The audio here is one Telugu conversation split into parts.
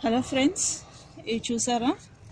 హలో ఫ్రెండ్స్ ఇది చూసారా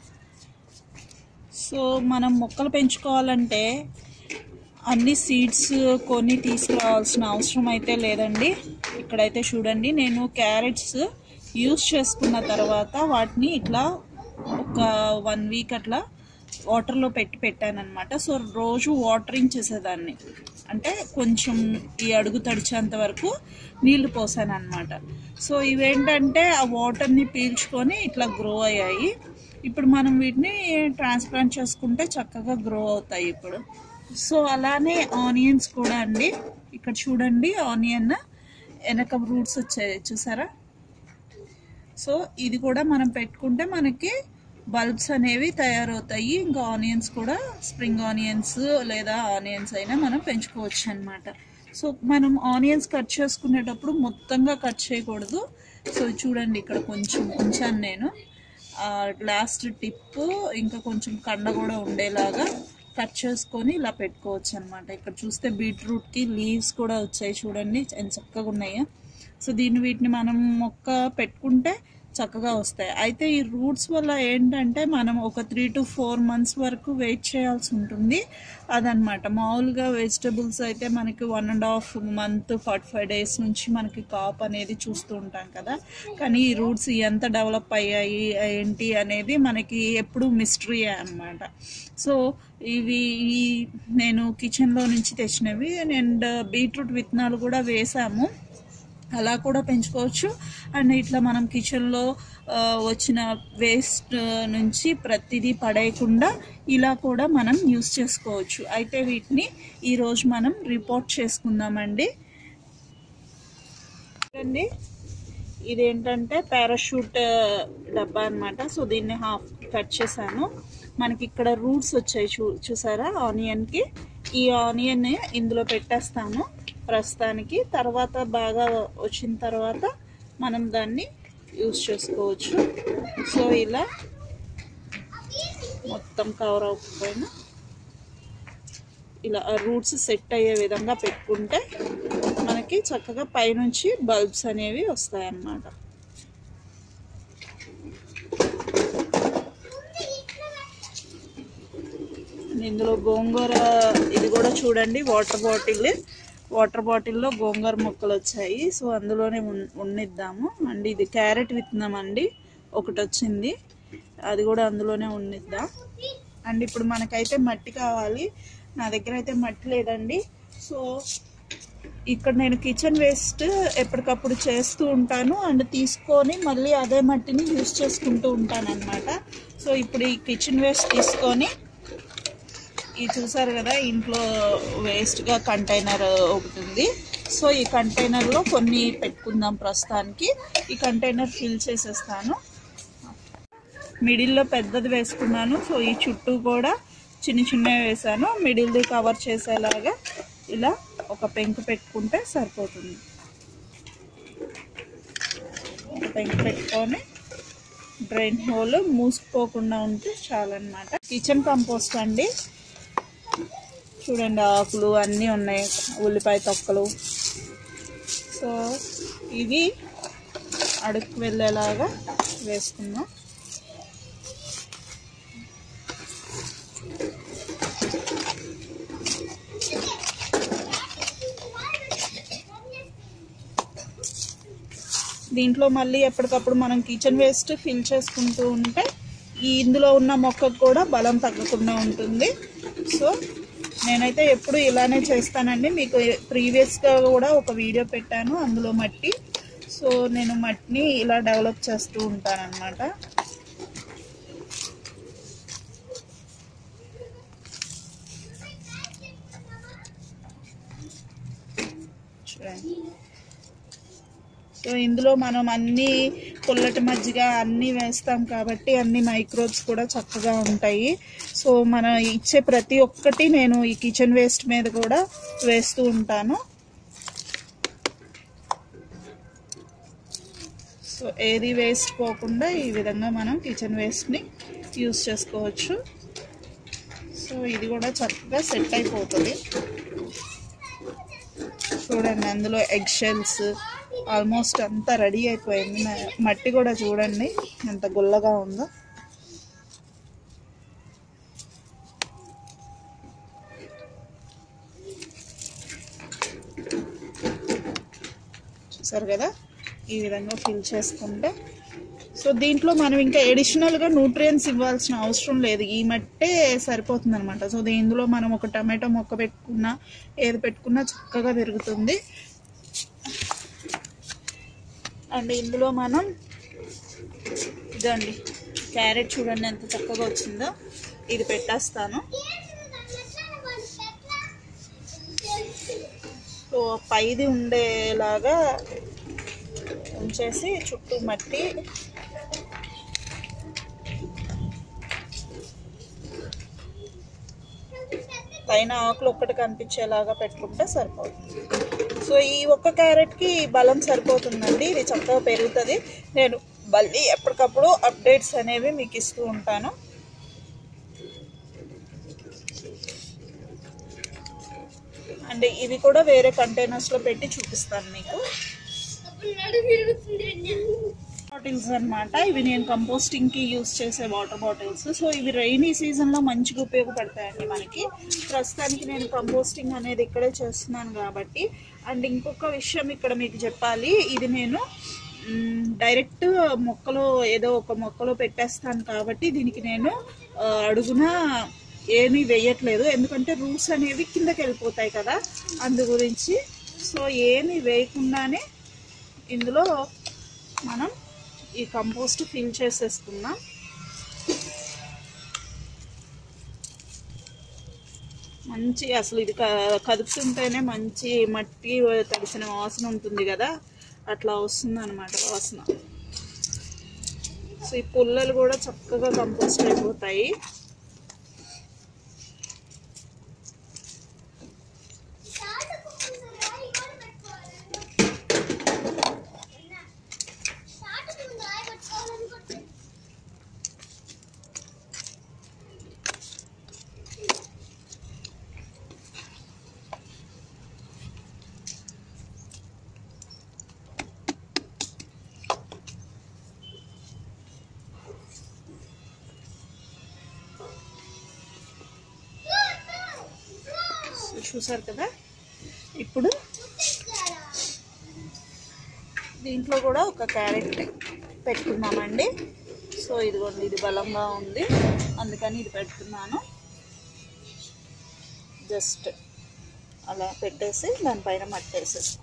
సో మనం మొక్కలు పెంచుకోవాలంటే అన్ని సీడ్స్ కొని తీసుకురావాల్సిన అవసరం అయితే లేదండి ఇక్కడైతే చూడండి నేను క్యారెట్స్ యూస్ చేసుకున్న తర్వాత వాటిని ఇట్లా ఒక వన్ వీక్ అట్లా వాటర్లో పెట్టి పెట్టానమాట సో రోజు వాటరింగ్ చేసేదాన్ని అంటే కొంచెం ఈ అడుగు తడిచేంత వరకు నీళ్లు పోసాను అనమాట సో ఇవేంటంటే ఆ వాటర్ని పీల్చుకొని ఇట్లా గ్రో అయ్యాయి ఇప్పుడు మనం వీటిని ట్రాన్స్ప్లాంట్ చేసుకుంటే చక్కగా గ్రో అవుతాయి ఇప్పుడు సో అలానే ఆనియన్స్ కూడా అండి ఇక్కడ చూడండి ఆనియన్ వెనక రూట్స్ వచ్చాయి చూసారా సో ఇది కూడా మనం పెట్టుకుంటే మనకి బల్బ్స్ అనేవి తయారవుతాయి ఇంకా ఆనియన్స్ కూడా స్ప్రింగ్ ఆనియన్స్ లేదా ఆనియన్స్ అయినా మనం పెంచుకోవచ్చు అనమాట సో మనం ఆనియన్స్ కట్ చేసుకునేటప్పుడు మొత్తంగా కట్ చేయకూడదు సో చూడండి ఇక్కడ కొంచెం ఉంచాను నేను లాస్ట్ టిప్ ఇంకా కొంచెం కండ కూడా ఉండేలాగా కట్ చేసుకొని ఇలా పెట్టుకోవచ్చు అనమాట ఇక్కడ చూస్తే బీట్రూట్కి లీవ్స్ కూడా వచ్చాయి చూడండి ఎంత చక్కగా ఉన్నాయో సో దీన్ని వీటిని మనం మొక్క పెట్టుకుంటే చక్కగా వస్తాయి అయితే ఈ రూట్స్ వల్ల ఏంటంటే మనం ఒక త్రీ టు ఫోర్ మంత్స్ వరకు వెయిట్ చేయాల్సి ఉంటుంది అదనమాట మామూలుగా వెజిటబుల్స్ అయితే మనకి one and half month forty five days నుంచి మనకి కాప్ అనేది చూస్తూ ఉంటాం కదా కానీ ఈ రూట్స్ ఎంత డెవలప్ అయ్యాయి ఏంటి అనేది మనకి ఎప్పుడు మిస్టరీ అనమాట సో ఇవి ఈ నేను కిచెన్లో నుంచి తెచ్చినవి అండ్ బీట్రూట్ విత్తనాలు కూడా వేసాము అలా కూడా పెంచుకోవచ్చు అండ్ ఇట్లా మనం కిచెన్లో వచ్చిన వేస్ట్ నుంచి ప్రతిదీ పడేయకుండా ఇలా కూడా మనం యూస్ చేసుకోవచ్చు అయితే వీటిని ఈరోజు మనం రిపోర్ట్ చేసుకుందామండి చూడండి ఇదేంటంటే పారాషూట్ డబ్బా అనమాట సో దీన్ని హాఫ్ కట్ చేశాను మనకి ఇక్కడ రూట్స్ వచ్చాయి చూ చూసారా ఆనియన్కి ఈ ఆనియన్ ఇందులో పెట్టేస్తాను ప్రస్తుతానికి తర్వాత బాగా వచ్చిన తర్వాత మనం దాన్ని యూజ్ చేసుకోవచ్చు సో ఇలా మొత్తం కవర్ అవ్వకపోయినా ఇలా రూట్స్ సెట్ అయ్యే విధంగా పెట్టుకుంటే మనకి చక్కగా పైనుంచి బల్బ్స్ అనేవి వస్తాయన్నమాట ఇందులో గోంగూర ఇది కూడా చూడండి వాటర్ బాటిల్ వాటర్ బాటిల్లో గోంగూర మొక్కలు వచ్చాయి సో అందులోనే ఉండిద్దాము అండ్ ఇది క్యారెట్ విత్తనం అండి ఒకటి వచ్చింది అది కూడా అందులోనే ఉండిద్దాం అండ్ ఇప్పుడు మనకైతే మట్టి కావాలి నా దగ్గర అయితే మట్టి లేదండి సో ఇక్కడ నేను కిచెన్ వేస్ట్ ఎప్పటికప్పుడు చేస్తూ ఉంటాను అండ్ తీసుకొని మళ్ళీ అదే మట్టిని యూస్ చేసుకుంటూ ఉంటాను అనమాట సో ఇప్పుడు ఈ కిచెన్ వేస్ట్ తీసుకొని ఇది చూసారు కదా ఇంట్లో వేస్ట్గా కంటైనర్ ఒకటి ఉంది సో ఈ కంటైనర్లో కొన్ని పెట్టుకుందాం ప్రస్తుతానికి ఈ కంటైనర్ ఫిల్ చేసేస్తాను మిడిల్లో పెద్దది వేసుకున్నాను సో ఈ చుట్టూ కూడా చిన్న చిన్నవి వేసాను మిడిల్ది కవర్ చేసేలాగా ఇలా ఒక పెంకు పెట్టుకుంటే సరిపోతుంది ఒక పెంకు పెట్టుకొని డ్రైన్ హోల్ మూసుకుపోకుండా ఉంటే చాలన్నమాట కిచెన్ కంపోస్ట్ అండి చూడండి ఆకులు అన్నీ ఉన్నాయి ఉల్లిపాయ తొక్కలు సో ఇవి అడుగు వెళ్ళేలాగా వేసుకుందాం దీంట్లో మళ్ళీ ఎప్పటికప్పుడు మనం కిచెన్ వేస్ట్ ఫిల్ చేసుకుంటూ ఉంటే ఈ ఇందులో ఉన్న మొక్కకు కూడా బలం తగ్గకుండా ఉంటుంది సో నేనైతే ఎప్పుడు ఇలానే చేస్తానండి మీకు ప్రీవియస్గా కూడా ఒక వీడియో పెట్టాను అందులో మట్టి సో నేను మట్టిని ఇలా డెవలప్ చేస్తూ ఉంటాను అనమాట చూడండి సో ఇందులో మనం అన్ని పుల్లటి మజ్జిగ అన్నీ వేస్తాం కాబట్టి అన్ని మైక్రోబ్స్ కూడా చక్కగా ఉంటాయి సో మన ఇచ్చే ప్రతి ఒక్కటి నేను ఈ కిచెన్ వేస్ట్ మీద కూడా వేస్తూ ఉంటాను సో ఏది వేస్ట్ పోకుండా ఈ విధంగా మనం కిచెన్ వేస్ట్ని యూస్ చేసుకోవచ్చు సో ఇది కూడా చక్కగా సెట్ అయిపోతుంది చూడండి అందులో ఎగ్ షెల్స్ ఆల్మోస్ట్ అంతా రెడీ అయిపోయింది మ- మట్టి కూడా చూడండి ఎంత గుల్లగా ఉందో చూసారు కదా ఈ విధంగా ఫిల్ చేసుకుంటే సో దీంట్లో మనం ఇంకా ఎడిషనల్గా న్యూట్రియన్స్ ఇవ్వాల్సిన అవసరం లేదు ఈ మట్టే సరిపోతుంది అనమాట సో ఇందులో మనం ఒక టమాటో మొక్క పెట్టుకున్నా ఏది పెట్టుకున్నా చక్కగా పెరుగుతుంది అండ్ ఇందులో మనం ఇదండి క్యారెట్ చూడండి ఎంత చక్కగా వచ్చిందో ఇది పెట్టేస్తాను సో పైది ఉండేలాగా ఉంచేసి చుట్టూ మట్టి పైన ఆకులు ఒక్కటి కనిపించేలాగా పెట్టుకుంటే సరిపోతుంది సో ఈ ఒక్క క్యారెట్కి బలం సరిపోతుందండి ఇది చక్కగా పెరుగుతుంది నేను మళ్ళీ ఎప్పటికప్పుడు అప్డేట్స్ అనేవి మీకు ఇస్తూ ఉంటాను అండ్ ఇవి కూడా వేరే కంటైనర్స్లో పెట్టి చూపిస్తాను మీకు బాటిల్స్ అన్నమాట ఇవి నేను కంపోస్టింగ్కి యూస్ చేసే వాటర్ బాటిల్స్ సో ఇవి రైనీ సీజన్లో మంచిగా ఉపయోగపడతాయండి మనకి ప్రస్తుతానికి నేను కంపోస్టింగ్ అనేది ఇక్కడే చేస్తున్నాను కాబట్టి అండ్ ఇంకొక విషయం ఇక్కడ మీకు చెప్పాలి ఇది నేను మ్, డైరెక్ట్ మొక్కలో ఏదో ఒక మొక్కలో పెట్టేస్తాను కాబట్టి దీనికి నేను ఆ, అడుగున ఏమీ వేయట్లేదు ఎందుకంటే రూట్స్ అనేవి కిందకి వెళ్ళిపోతాయి కదా అందు గురించి సో ఏమీ వేయకుండానే ఇందులో మనం ఈ కంపోస్ట్ ఫిల్ చేసేసుకుందాం మంచి అసలు ఇది క- కదుపుతుంటేనే మంచి మట్టి తడిసిన వాసన ఉంటుంది కదా అట్లా వస్తుంది అనమాట వాసన సో ఈ పుల్లలు కూడా చక్కగా కంపోస్ట్ అయిపోతాయి సో చూసారు కదా ఇప్పుడు దీంట్లో కూడా ఒక క్యారెట్ పెట్టుకున్నామండి సో ఇదిగోండి ఇది బలంగా ఉంది అందుకని ఇది పెడుతున్నాను జస్ట్ అలా పెట్టేసి దానిపైన మట్టి వేసేసి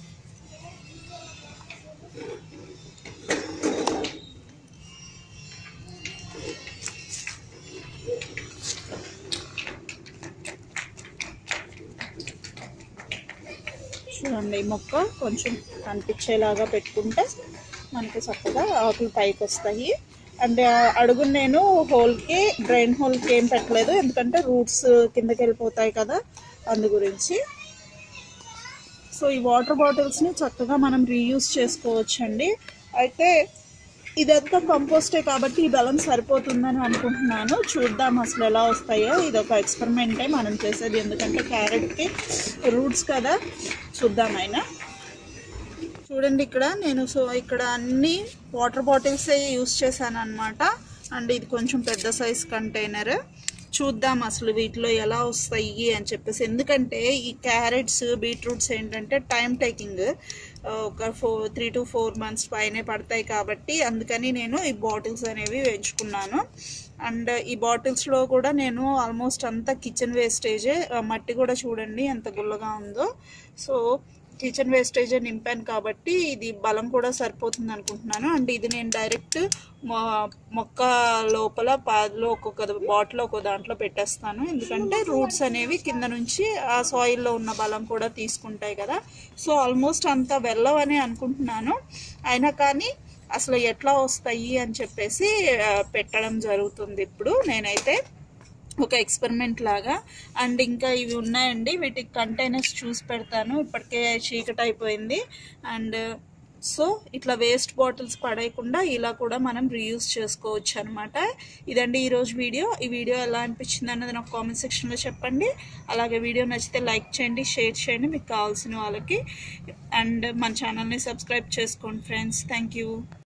చూడండి ఈ మొక్క కొంచెం కనిపించేలాగా పెట్టుకుంటే మనకి చక్కగా ఆకులు పైకి వస్తాయి అండ్ అడుగు నేను హోల్కి డ్రైన్ హోల్కి ఏం పెట్టలేదు ఎందుకంటే రూట్స్ కిందకి వెళ్ళిపోతాయి కదా అందు గురించి సో ఈ వాటర్ బాటిల్స్ని చక్కగా మనం రీయూస్ చేసుకోవచ్చండి అయితే ఇదంతా కంపోస్టే కాబట్టి ఈ బలం సరిపోతుందని అనుకుంటున్నాను చూద్దాం అసలు ఎలా వస్తాయో ఇది ఒక ఎక్స్పెరిమెంటే మనం చేసేది ఎందుకంటే క్యారెట్కి రూట్స్ కదా చూద్దాం అయినా చూడండి ఇక్కడ నేను సో ఇక్కడ అన్ని వాటర్ బాటిల్సే యూస్ చేశాను అనమాట అండ్ ఇది కొంచెం పెద్ద సైజ్ కంటైనర్ చూద్దాం అసలు వీటిలో ఎలా వస్తాయి అని చెప్పేసి ఎందుకంటే ఈ క్యారెట్స్ బీట్రూట్స్ ఏంటంటే టైం టేకింగ్ ఒక four three two four months పైనే పడతాయి కాబట్టి అందుకని నేను ఈ బాటిల్స్ అనేవి ఎంచుకున్నాను అండ్ ఈ బాటిల్స్లో కూడా నేను ఆల్మోస్ట్ అంతా కిచెన్ వేస్టేజే మట్టి కూడా చూడండి ఎంత గుల్లగా ఉందో సో కిచెన్ వేస్టేజ్ నింపాను కాబట్టి ఇది బలం కూడా సరిపోతుంది అనుకుంటున్నాను అండ్ ఇది నేను డైరెక్ట్ మొ- మొక్క లోపల పాదులో ఒక్కొక్క బాటిల్ ఒక్కొక్క దాంట్లో పెట్టేస్తాను ఎందుకంటే రూట్స్ అనేవి కింద నుంచి ఆ సాయిల్లో ఉన్న బలం కూడా తీసుకుంటాయి కదా సో ఆల్మోస్ట్ అంత వెళ్ళవని అనుకుంటున్నాను అయినా కానీ అసలు ఎట్లా వస్తాయి అని చెప్పేసి ఆ, పెట్టడం జరుగుతుంది ఇప్పుడు నేనైతే ఒక ఎక్స్పెరిమెంట్ లాగా అండ్ ఇంకా ఇవి ఉన్నాయండి వీటికి కంటైనర్స్ చూసి పెడతాను ఇప్పటికే చీకటి అయిపోయింది అండ్ సో ఇట్లా వేస్ట్ బాటిల్స్ పడేయకుండా ఇలా కూడా మనం రీయూజ్ చేసుకోవచ్చు అనమాట ఇదండి ఈరోజు వీడియో ఈ వీడియో ఎలా అనిపించింది అన్నది నాకు కామెంట్ సెక్షన్లో చెప్పండి అలాగే వీడియో నచ్చితే లైక్ చేయండి షేర్ చేయండి మీకు కావాల్సిన వాళ్ళకి అండ్ మన ఛానల్ని సబ్స్క్రైబ్ చేసుకోండి ఫ్రెండ్స్ థ్యాంక్ యూ